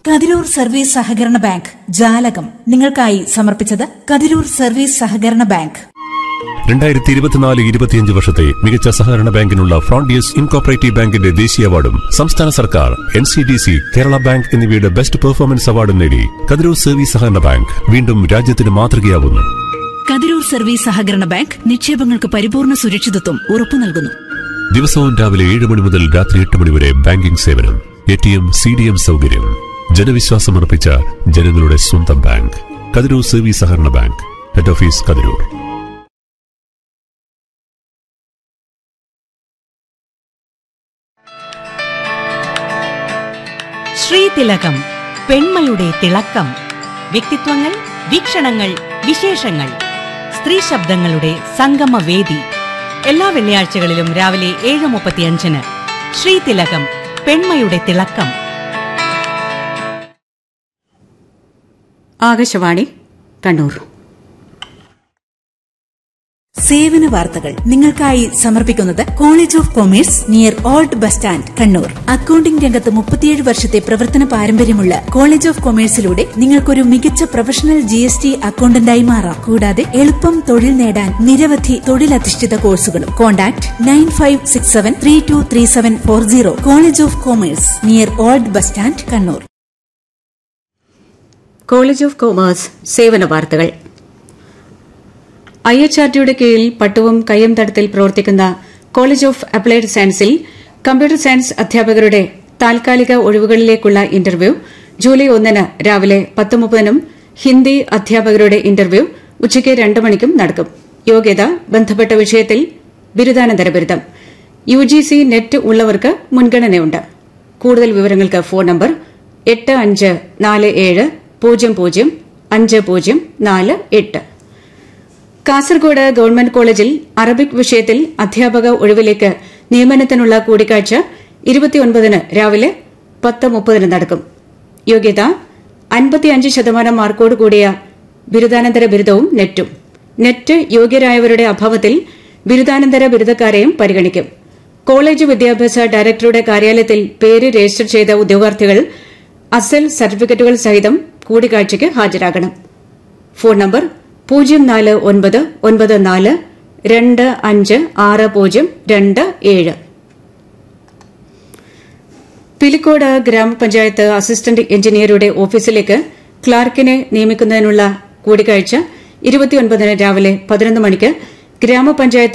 Kathirur service സഹകരണ bank ജാലകം നിങ്ങൾക്കായി സമർപ്പിച്ചത് കതിരൂർ സർവീസ് സഹകരണ ബാങ്ക് രണ്ടായിരത്തി ഇരുപത്തിനാല് ഇരുപത്തിയഞ്ച് വർഷത്തെ മികച്ച സഹകരണ ബാങ്കിനുള്ള ഫ്രോണ്ടിയസ് ഇൻകോപ്പറേറ്റീവ് ബാങ്കിന്റെ ദേശീയ അവാർഡും സംസ്ഥാന സർക്കാർ N C D C Kerala bank എന്നിവയുടെ ബെസ്റ്റ് പെർഫോമൻസ് അവാർഡും നേടി കതിരൂർ സർവീസ് സഹകരണ ബാങ്ക് വീണ്ടും രാജ്യത്തിന് മാതൃകയാവുന്നു കതിരൂർ സർവീസ് സഹകരണ ബാങ്ക് നിക്ഷേപങ്ങൾക്ക് പരിപൂർണ സുരക്ഷിതത്വം ഉറപ്പു നൽകുന്നു ദിവസവും രാവിലെ ഏഴ് മണി മുതൽ രാത്രി എട്ട് മണി വരെ ബാങ്കിംഗ് സേവനം A T M C D M സൗകര്യം ജനവിശ്വാസമർപ്പിച്ച ജനങ്ങളുടെ സ്വന്തം ബാങ്ക് കതിരൂർ സർവീസ് സഹകരണ ബാങ്ക് ഹെഡ് ഓഫീസ് കതിരൂർ ശ്രീതിലകം പെൺമയുടെ തിളക്കം വ്യക്തിത്വങ്ങൾ വീക്ഷണങ്ങൾ വിശേഷങ്ങൾ സ്ത്രീ ശബ്ദങ്ങളുടെ സംഗമവേദി എല്ലാ വെള്ളിയാഴ്ചകളിലും രാവിലെ ഏഴ് മുപ്പത്തിയഞ്ചിന് ശ്രീതിലകം പെൺമയുടെ തിളക്കം ആകാശവാണി കണ്ണൂർ സേവന വാർത്തകൾ നിങ്ങൾക്കായി സമർപ്പിക്കുന്നത് college of commerce near old bus stand Kannur accounting രംഗത്ത് മുപ്പത്തിയേഴ് വർഷത്തെ പ്രവർത്തന പാരമ്പര്യമുള്ള കോളേജ് ഓഫ് കൊമേഴ്സിലൂടെ നിങ്ങൾക്കൊരു മികച്ച പ്രൊഫഷണൽ ജി എസ് ടി അക്കൌണ്ടന്റായി മാറാം കൂടാതെ എളുപ്പം തൊഴിൽ നേടാൻ നിരവധി തൊഴിലധിഷ്ഠിത കോഴ്സുകളും contact nine five six seven three two three seven four zero college of commerce near old bus stand Kannur college of commerce സേവന വാർത്തകൾ ഐ എച്ച് ആർ ടിയുടെ കീഴിൽ പട്ടുവം കയ്യം തടത്തിൽ പ്രവർത്തിക്കുന്ന കോളേജ് ഓഫ് അപ്ലൈഡ് സയൻസിൽ കമ്പ്യൂട്ടർ സയൻസ് അധ്യാപകരുടെ താൽക്കാലിക ഒഴിവുകളിലേക്കുള്ള ഇന്റർവ്യൂ ജൂലൈ ഒന്നിന് രാവിലെ പത്ത് മുപ്പതിനും ഹിന്ദി അധ്യാപകരുടെ ഇന്റർവ്യൂ ഉച്ചയ്ക്ക് രണ്ട് മണിക്കും നടക്കും യോഗ്യത ബന്ധപ്പെട്ട വിഷയത്തിൽ ബിരുദാനന്തര ബിരുദം യു ജി സി നെറ്റ് ഉള്ളവർക്ക് മുൻഗണനയുണ്ട് കൂടുതൽ വിവരങ്ങൾക്ക് ഫോൺ നമ്പർ എട്ട് അഞ്ച് നാല് ഏഴ് പൂജ്യം പൂജ്യം അഞ്ച് പൂജ്യം നാല് എട്ട് കാസർഗോഡ് ഗവൺമെന്റ് കോളേജിൽ അറബിക് വിഷയത്തിൽ അധ്യാപക ഒഴിവിലേക്ക് നിയമനത്തിനുള്ള കൂടിക്കാഴ്ച ഇരുപത്തിയൊൻപതിന് രാവിലെ പത്ത് മുപ്പതിന് നടക്കും യോഗ്യത അൻപത്തിയഞ്ച് ശതമാനം മാർക്കോട് കൂടിയ ബിരുദാനന്തര ബിരുദവും നെറ്റും നെറ്റ് യോഗ്യരായവരുടെ അഭാവത്തിൽ ബിരുദാനന്തര ബിരുദക്കാരെയും പരിഗണിക്കും കോളേജ് വിദ്യാഭ്യാസ ഡയറക്ടറുടെ കാര്യാലയത്തിൽ പേര് രജിസ്റ്റർ ചെയ്ത ഉദ്യോഗാർത്ഥികൾ അസൽ സർട്ടിഫിക്കറ്റുകൾ സഹിതം കൂടിക്കാഴ്ചയ്ക്ക് ഹാജരാകണം ഫോൺ നമ്പർ പൂജ്യം നാല് ഒൻപത് ഒൻപത് നാല് രണ്ട് അഞ്ച് ആറ് പൂജ്യം രണ്ട് ഏഴ് പിലിക്കോട് ഗ്രാമപഞ്ചായത്ത് അസിസ്റ്റന്റ് എഞ്ചിനീയറുടെ ഓഫീസിലേക്ക് ക്ലാർക്കിനെ നിയമിക്കുന്നതിനുള്ള കൂടിക്കാഴ്ച ഇരുപത്തിയൊൻപതിന് രാവിലെ പതിനൊന്ന് മണിക്ക് ഗ്രാമപഞ്ചായത്ത്